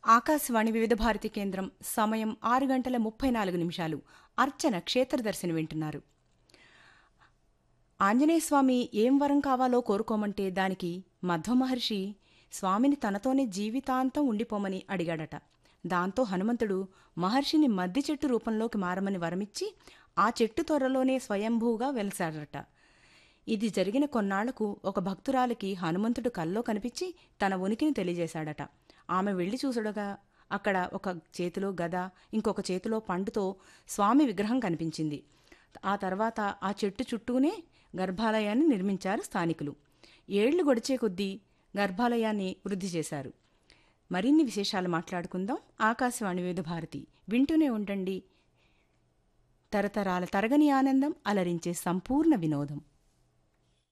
ఆకాశవాణి వివిధ భారతి కేంద్రం సమయం ఆరు గంటల ముప్పై నాలుగు నిమిషాలు అర్చన క్షేత్రదర్శిని వింటున్నారు ఆంజనేయస్వామి ఏం వరం కావాలో కోరుకోమంటే దానికి మధ్వ మహర్షి స్వామిని తనతోనే జీవితాంతం ఉండిపోమని అడిగాడట దాంతో హనుమంతుడు మహర్షిని మద్ది చెట్టు రూపంలోకి మారమని వరమిచ్చి ఆ చెట్టు త్వరలోనే స్వయంభూగా వెలిశాడట ఇది జరిగిన కొన్నాళ్లకు ఒక భక్తురాలికి హనుమంతుడు కల్లో కనిపించి తన ఉనికిని తెలియజేశాడట ఆమె వెళ్లి చూసడగా అక్కడ ఒక చేతిలో గద ఇంకొక చేతిలో పండుతో స్వామి విగ్రహం కనిపించింది ఆ తర్వాత ఆ చెట్టు చుట్టూనే గర్భాలయాన్ని నిర్మించారు స్థానికులు ఏళ్లు గడిచే కొద్దీ గర్భాలయాన్ని వృద్ధి చేశారు మరిన్ని విశేషాలు మాట్లాడుకుందాం ఆకాశవాణి వివిధ భారతి వింటూనే ఉండండి తరతరాల తరగని ఆనందం అలరించే సంపూర్ణ వినోదం